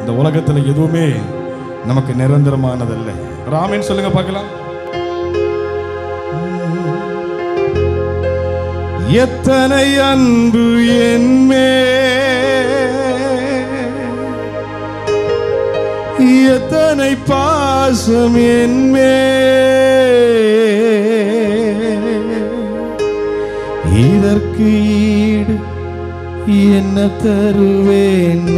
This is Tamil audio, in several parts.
இந்த உலகத்துல எதுவுமே நமக்கு நிரந்தரமானதல்ல ராமேன் சொல்லுங்க பார்க்கலாம் எத்தனை அன்பு என்மே எத்தனை பாசம் என்மே இதற்கு ஈடு என்ன தருவேன்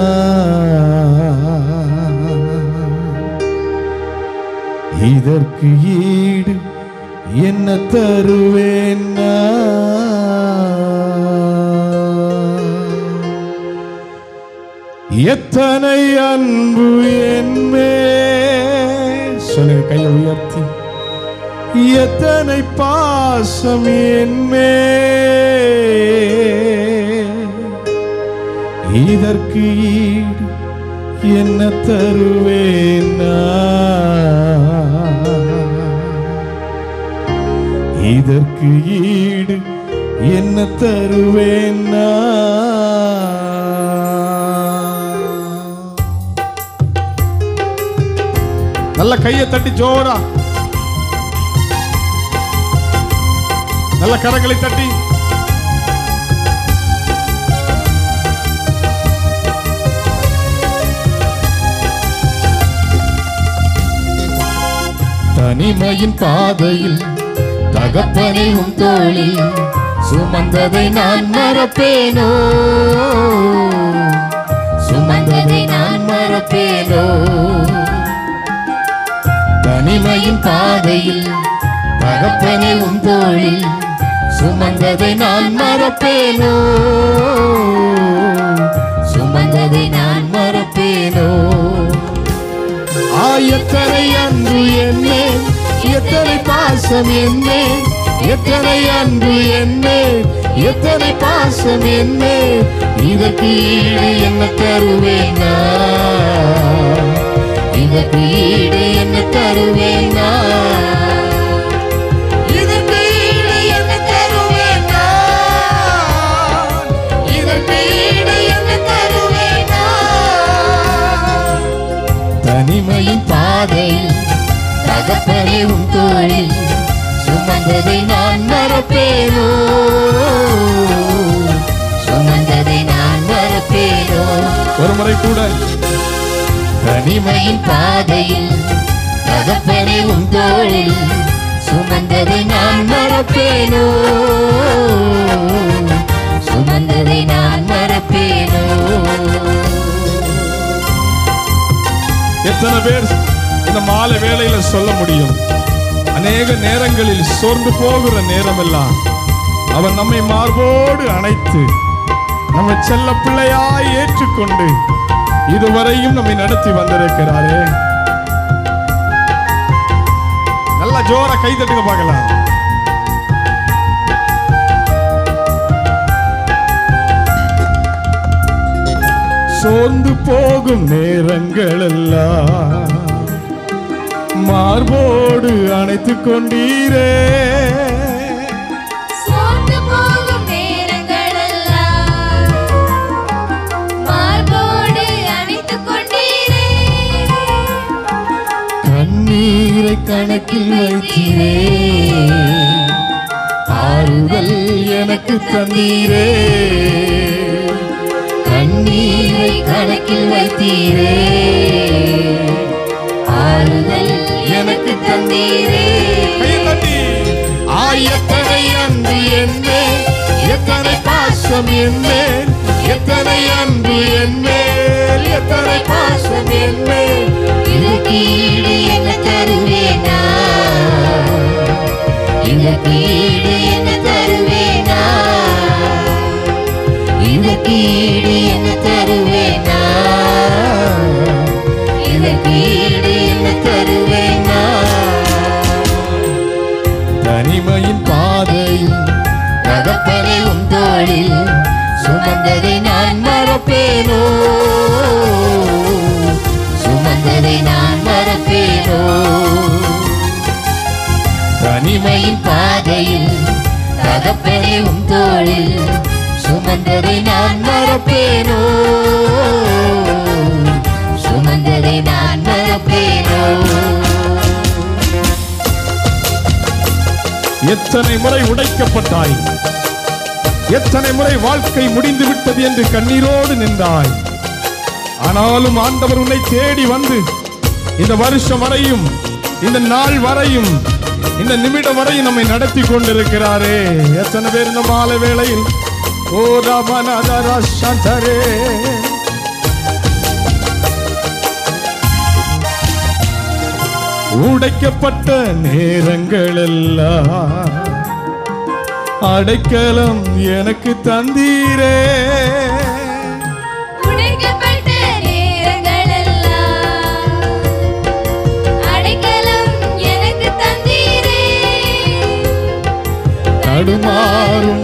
இதற்கு ஈடு என்ன தருவேன் எத்தனை அன்பு என்மே சொல்லுங்க கையை உயர்த்தி எத்தனை பாசம் என்மே இதற்கு ஈடு என்ன தருவேன் இதற்கு ஈடு என்ன தருவேன் நல்ல கையை தட்டி ஜோரா நல்ல கரங்களை தட்டி தனிமையின் பாதையில் தகப்பனை உன் தோளில் சுமந்ததை நான் மறப்பேனோ சுமந்ததை நான் மறப்பேனோ தனிமையின் பாதையில் தகப்பனை உன் தோளில் சுமந்ததை நான் மறப்பேனோ சுமந்ததை நான் மறப்பேனோ ஆயத்தனை அன்பு என்னே எத்தனை பாசம் என்னே எத்தனை அன்பு என்னே எத்தனை பாசம் என்னே இதற்கு ஈடு என்ன தருவேனா இதற்கு ஈடு என்ன தருவேனா இதற்கு ஈடு என்ன தருவேனா இதற்கு ஈடு என்ன தருவேனா தனிமையின் பாதையில் தகப்பனே உன் தோளில் சுமந்ததை நான் மறப்பேனோ சுமந்ததை நான் மறப்பேனோ ஒரு முறை கூட தனிமையின் பாதையில் தகப்பனே உன் தோளில் சுமந்ததை நான் மறப்பேனோ சுமந்ததை நான் மறப்பேனோ எத்தனை பேர் இந்த மாலை வேளையில சொல்ல முடியும் அநேக நேரங்களில் சோர்ந்து போகிற நேரமெல்லாம் அவன் நம்மை மார்போடு அணைத்து நம்ம செல்ல பிள்ளையாய் ஏற்றுக்கொண்டு இதுவரையும் நம்மை நடத்தி வந்திருக்கிறாரே நல்லா ஜோரா கை தட்டுங்க பார்க்கலாம் சோர்ந்து போகும் நேரங்களெல்லாம் மார்போடு அணைத்துக் கொண்டீரே சோர்ந்து போகும் நேரங்களெல்லாம் மார்போடு அணைத்துக் கொண்டீரே கண்ணீரை கணக்கில் வைத்தீரே ஆறுதல் எனக்கு தந்தீரே கண்ணீரை கணக்கில் வைத்தீரே ஆறுதல் எனக்கு தந்தீரே கையை தட்டி ஆயத்தனை அன்பு என்னே எத்தனை பாசம் என்னே எத்தனை அன்பு என்னே எத்தனை பாசம் என்னே இதற்கு ஈடு என்ன தருவேனா இதற்கு ஈடு என்ன தருவேனா இதற்கு ஈடு என்ன தருவேனா இதற்கு ஈடு என்ன தருவேனா தனிமையின் பாதையில் தகப்பனை உன் தோளில் சுமந்ததை நான் மறப்பேனோ சுமந்ததை நான் மறப்பேனோ தனிமையின் பாதையில் தகப்பனை உன் தோளில் சுமந்ததை நான் மறப்பேனோ எத்தனை முறை உடைக்கப்பட்டாய் எத்தனை முறை வாழ்க்கை முடிந்து விட்டது என்று கண்ணீரோடு நின்றாய் ஆனாலும் ஆண்டவர் உன்னை தேடி வந்து இந்த வருஷம் வரையும் இந்த நாள் வரையும் இந்த நிமிடம் வரையும் நம்மை நடத்தி கொண்டிருக்கிறாரே எத்தனை பேர் இந்த மாலை வேளையில் ஓ ராமநாதரா சந்தரே உடைக்கப்பட்ட நேரங்கள் எல்லாம் அடைக்கலம் எனக்கு தந்தீரே உடைக்கப்பட்ட நேரங்களெல்லாம் அடைக்கலம் எனக்கு தந்தீரே தடுமாறும்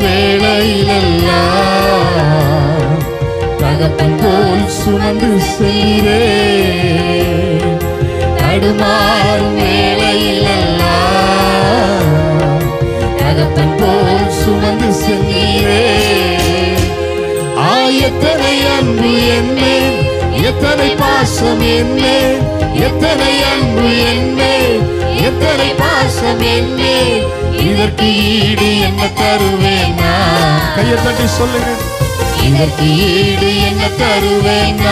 வேளையிலெல்லாம் தகப்பன் போல் சுமந்து செல்கிறே தடுமாறும் வேளையிலெல்லாம் தகப்பன் போல் சுமந்து செல்கிறே ஆயத்தனை அன்பு என்னே எத்தனை பாசம் என்னே எத்தனை அன்பு என்னே எத்தனை பாசம் என்னே இதற்கு ஈடு என்ன தருவேனா கையை தட்டி சொல்லுங்க இதற்கு ஈடு என்ன தருவேனா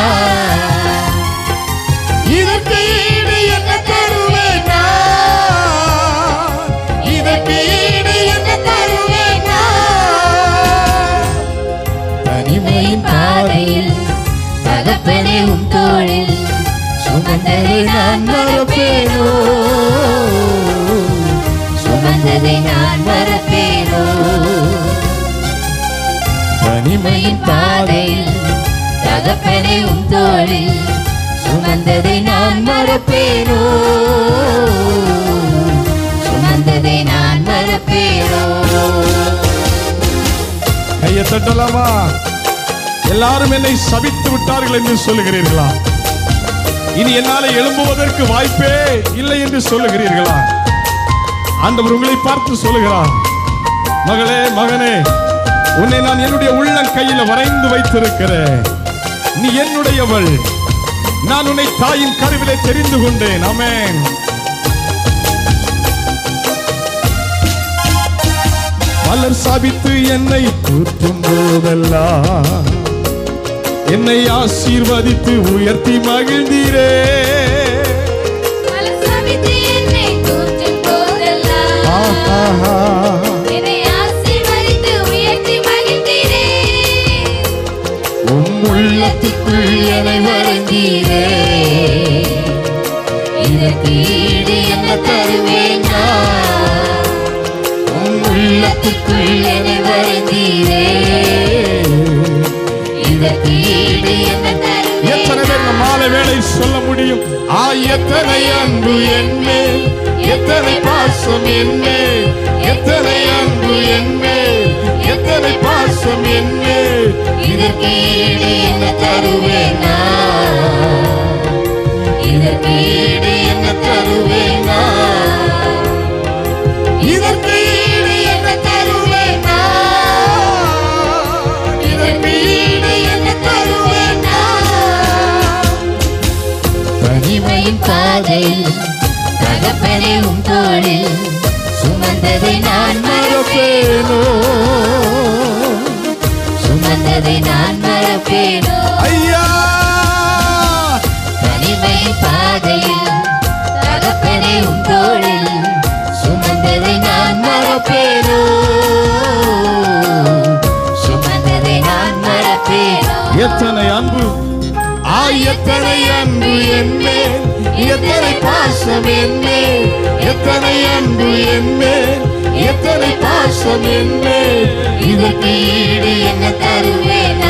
இதற்கு ஈடு என்ன தருவேனா இதற்கு ஈடு என்ன தருவேனா தனிமையின் பாதையில் தகப்பனே உன் தோளில் சுமந்ததை நான் மறப்பேனோ சுமந்ததை நான் மறப்பேனோ தனிமையின் பாதையில் தகப்பனே உன் தோளில் சுமந்ததை நான் மறப்பேனோ சுமந்ததை நான் மறப்பேனோ கையை தட்டலாமா எல்லாரும் என்னை சபித்து விட்டார்கள் என்று சொல்லுகிறீர்களா இனி என்னால எழும்புவதற்கு வாய்ப்பே இல்லை என்று சொல்லுகிறீர்களா ஆண்டவர் உங்களை பார்த்து சொல்லுகிறார் மகளே மகனே உன்னை நான் என்னுடைய உள்ளம் கையில வரைந்து வைத்திருக்கிறேன் நீ என்னுடையவள் நான் உன்னை தாயின் கருவிலே தெரிந்து கொண்டேன் ஆமென் பலர் சாபித்து என்னை தூற்றும் போதெல்லாம் என்னை ஆசீர்வதித்து உயர்த்தி மகிழ்ந்தீரே மலசமித்து என்னை தூற்றும் போதெல்லாம் ஆஹாஹா. என்னை ஆசீர்வதித்து உயர்த்தி மகிழ்ந்தீரே உம் உள்ளத்துக்குள் என்னை வழங்கீரே இதற்கு ஈடு என்ன தருவேனா உம் உள்ளத்துக்குள் என்னை வழங்கீரே இதற்கு ஈடு என்ன எத்தனை பேர் இந்த மாலை வேளை சொல்ல முடியும் ஆ எத்தனை அன்பு என்னே எத்தனை பாசம் என்னே எத்தனை அன்பு என்னே எத்தனை பாசம் என்னே இதற்கு ஈடு என்ன தருவேனா இதற்கு ஈடு என்ன தருவேனா இதற்கு ஈடு என்ன தருவேனா இதற்கு ஈடு என்ன தருவேனா தனிமையின் பாதையில் தகப்பனே உன் தோளில் சுமந்ததை நான் மறப்பேனோ சுமந்ததை நான் மறப்பேனோ ஐயா தனிமையின் பாதையில் தகப்பனே உன் தோளில் சுமந்ததை நான் மறப்பேனோ சுமந்ததை நான் மறப்பேனோ எத்தனை அன்பு ஆ எத்தனை அன்பு என்னே எத்தனை பாசம் என்னே எத்தனை அன்பு என்னே எத்தனை பாசம் என்னே இதற்கு ஈடு என்ன தருவேனா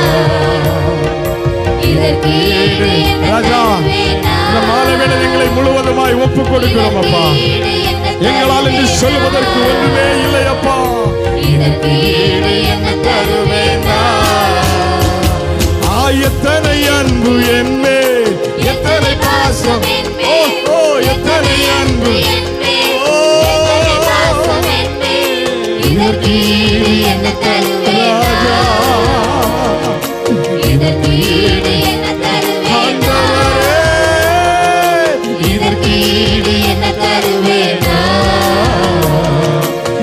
இதற்கு ஈடு என்ன ராஜா தருவேனா இந்த மாலை வேளை எங்களை முழுவதுமாய் ஒப்பு கொடுக்கிறோம் அப்பா ஈடு என்ன எங்களால் என்று தருவேனா? சொல்வதற்கு ஒன்றுமே இல்லை அப்பா இதற்கு ஈடு என்ன தருவேனா ஆ எத்தனை அன்பு என்னே எத்தனை பாசம் ஓ ஓ எத்தனை அன்பு ஓ இதற்கு ஈடு என்ன தருவேனா ராஜா இதற்கு ஈடு என்ன தருவேனா ஆண்டவரே இதற்கு ஈடு என்ன தருவேனா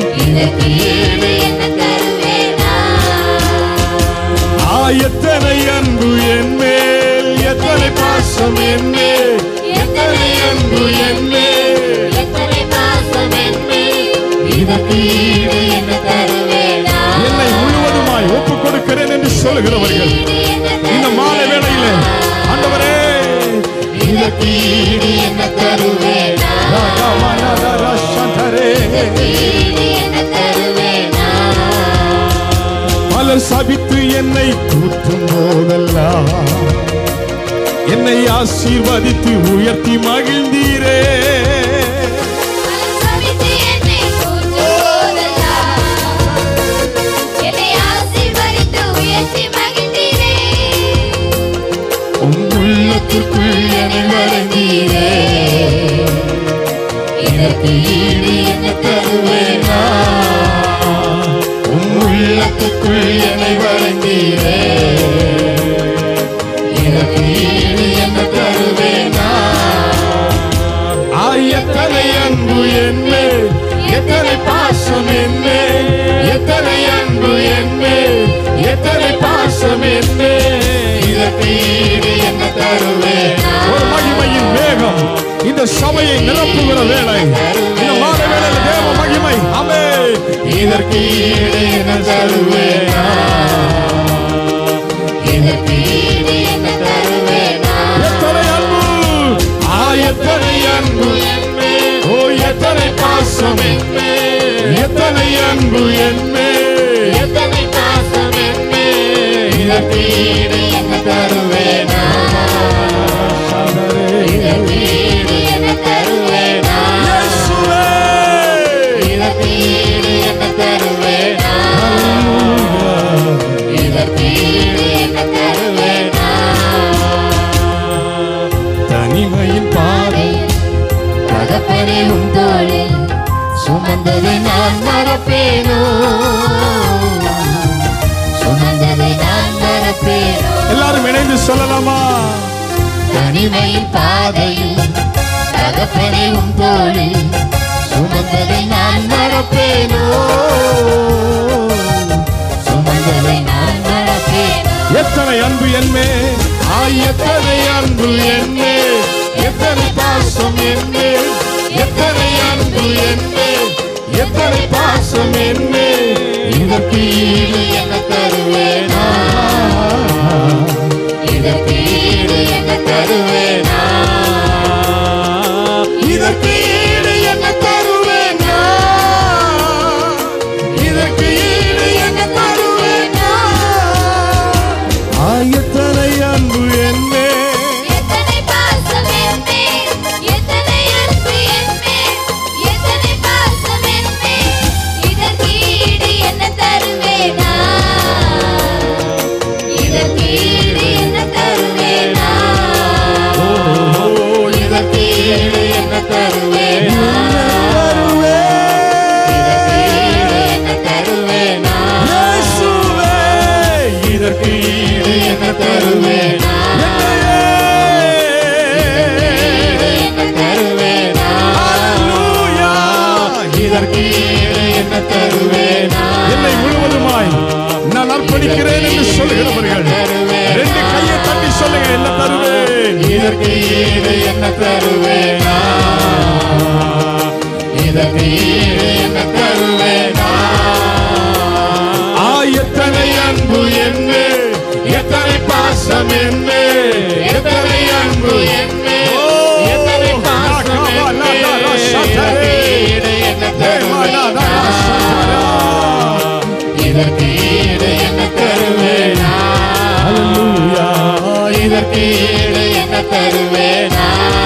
இதற்கு ஈடு என்ன தருவேனா என்னை முழுவதுமாய் ஒப்புக் கொடுக்கிறேன் என்று சொல்லுகிறவர்கள் இந்த மாலை வேளையிலே ஆண்டவரே இதற்கு ஈடு என்ன தருவேனா ராகா மனதர சந்தரே. ஈடு என்ன தருவேனா பலர் சபித்து என்னை தூற்றும் போதெல்லாம் என்னை ஆசீர்வதித்து உயர்த்தி மகிழ்ந்தீரே சபித்து என்னை தூற்றும் போதெல்லாம் என்னை ஆசீர்வதித்து உயர்த்தி மகிழ்ந்தீரே உம் உள்ளத்திற்குள் என்னை வழங்கீரே இதற்கு ஈடு என்ன தருவேனா உம் உள்ளத்துக்குள் என்னை வழங்கீரே இதற்கு ஈடு என்ன தருவேனா எத்தனை அன்பு என்ன எத்தனை பாசம் என்ன எத்தனை அன்பு என்ன எத்தனை பாசம் என்ன இதற்கு ஈடு என்ன தருவேனா ஒரு மகிமையின் வேகம் இந்த சபையை நிரப்புகிற வேலை இந்த மாலை வேளையில் தேவ மகிமை அமே இதற்கு ஈடு என்ன தருவேனா இதற்கு ஈடு என்ன தருவேனா எத்தனை அன்பு ஆ எத்தனை அன்பு ஓ எத்தனை பாசம் என்ன எத்தனை அன்பு என்ன எத்தனை பாசம் என்ன இதற்கு ஈடு என்ன தருவேனா இதற்கு ஈடு என்ன தருவேனா இயேசுவே இதற்கு ஈடு என்ன தருவேனா இதற்கு ஈடு என்ன தருவேனா தனிமையின் பாதை தகப்பனே உன் தோளில் சுமந்ததை நான் மறப்பேனோ சுமந்ததை நான் மறப்பேனோ எல்லாரும் இணைந்து சொல்லலாமா தனிமையின் பாதையில் தகப்பனே உன் தோளில் சுமந்ததை நான் மறப்பேனோ சுமந்ததை நான் மறப்பேனோ எத்தனை அன்பு என்னே ஆ எத்தனை அன்பு என்னே எத்தனை பாசம் என்னே எத்தனை அன்பு என்னே எத்தனை பாசம் என்னே இதற்கு ஈடு என்ன தருவேனா இதற்கு ஈடு என்ன தருவேனா இதற்கு ஈடு என்ன தருவேனா இதற்கு ஈடு என்ன தருவேனா ஆ எத்தனை அன்பு என்னே எத்தனை பாசம் என்னே எத்தனை அன்பு என்னே எத்தனை பாசம் என்னே இதற்கு ஈடு என்ன தருவேனா இதற்கு ஈடு என்ன தருவேனா ஓ இதற்கு ஈடு என்ன தருவேனா இதற்கு ஈடு என்ன தருவேனா இதற்கு ஈடு என்ன தருவேனா ஈடு என்ன தருவேனா இதற்கு ஈடு என்ன தருவேனா என்னை முழுவதுமாய் நான் அர்ப்பணிக்கிறேன் என்று சொல்லுகிறவர்கள் ரெண்டு கையை தட்டி சொல்லுங்க என்ன தருவேன் இதற்கு ஈடு என்ன தருவேனா இதற்கு ஈடு என்ன தருவேனா ஆ எத்தனை அன்பு என்ன எத்தனை பாசம் என்ன எத்தனை அன்பு என்ன எத்தனை பாசம் என்ன? இதற்கு ஈடு என்ன தருவேனா இதற்கு ஈடு என்ன தருவேனா இதற்கு ஈடு என்ன தருவேனா